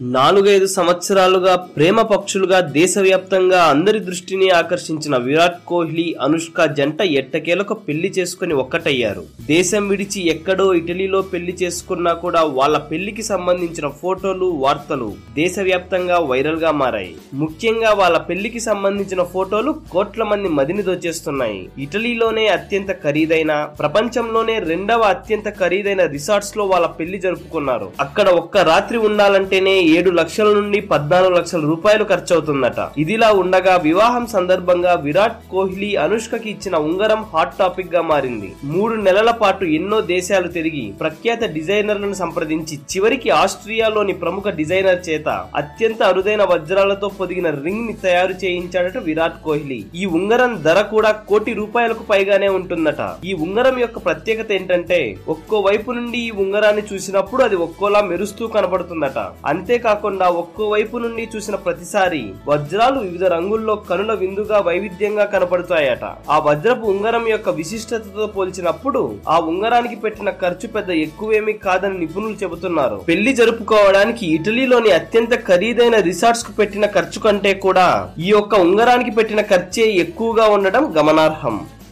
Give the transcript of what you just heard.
నాలుగైదు సంవత్సరాలుగా ప్రేమ పక్షులుగా దేశవ్యాప్తంగా అందరి దృష్టిని ఆకర్షించిన విరాట్ కోహ్లీ అనుష్క జంట ఎట్టకేలకు పెళ్లి చేసుకుని ఒక్కటయ్యారు దేశం విడిచి ఎక్కడో ఇటలీలో పెళ్లి చేసుకున్నా కూడా వాళ్ళ పెళ్లికి సంబంధించిన ఫోటోలు వార్తలు దేశవ్యాప్తంగా వైరల్ గా మారాయి ముఖ్యంగా వాళ్ళ పెళ్లికి సంబంధించిన ఫోటోలు కోట్ల మంది మదిని దోచేస్తున్నాయి ఇటలీలోనే అత్యంత ఖరీదైన ప్రపంచంలోనే రెండవ అత్యంత ఖరీదైన రిసార్ట్స్ లో వాళ్ళ పెళ్లి జరుపుకున్నారు అక్కడ ఒక్క రాత్రి ఉండాలంటేనే ఏడు లక్షల నుండి పద్నాలుగు లక్షల రూపాయలు ఖర్చవుతుందట ఇదిలా ఉండగా వివాహం సందర్భంగా విరాట్ కోహ్లీ అనుష్కకి ఇచ్చిన ఉంగరం హాట్ టాపిక్ గా మారింది మూడు నెలల పాటు ఎన్నో దేశాలు తిరిగి ప్రఖ్యాత డిజైనర్లను సంప్రదించి చివరికి ఆస్ట్రియాలోని ప్రముఖ డిజైనర్ చేత అత్యంత అరుదైన వజ్రాలతో పొదిగిన రింగ్ ని తయారు చేయించాడట విరాట్ కోహ్లీ ఈ ఉంగరం ధర కూడా కోటి రూపాయలకు పైగానే ఉంటుందట ఈ ఉంగరం యొక్క ప్రత్యేకత ఏంటంటే ఒక్కో వైపు నుండి ఈ ఉంగరాన్ని చూసినప్పుడు అది ఒక్కోలా మెరుస్తూ కనబడుతుందట అంతేకాకుండా ఒక్కో వైపు నుండి చూసిన ప్రతిసారి వజ్రాలు వివిధ రంగుల్లో కనుల విందుగా వైవిధ్యంగా కనపడుతాయట ఆ వజ్రపు ఉంగరం యొక్క విశిష్టతతో పోల్చినప్పుడు ఆ ఉంగరానికి పెట్టిన ఖర్చు పెద్ద ఎక్కువేమీ కాదని నిపుణులు చెబుతున్నారు పెళ్లి జరుపుకోవడానికి ఇటలీలోని అత్యంత ఖరీదైన రిసార్ట్స్ కు పెట్టిన ఖర్చు కంటే కూడా ఈ యొక్క ఉంగరానికి పెట్టిన ఖర్చే ఎక్కువగా ఉండడం గమనార్హం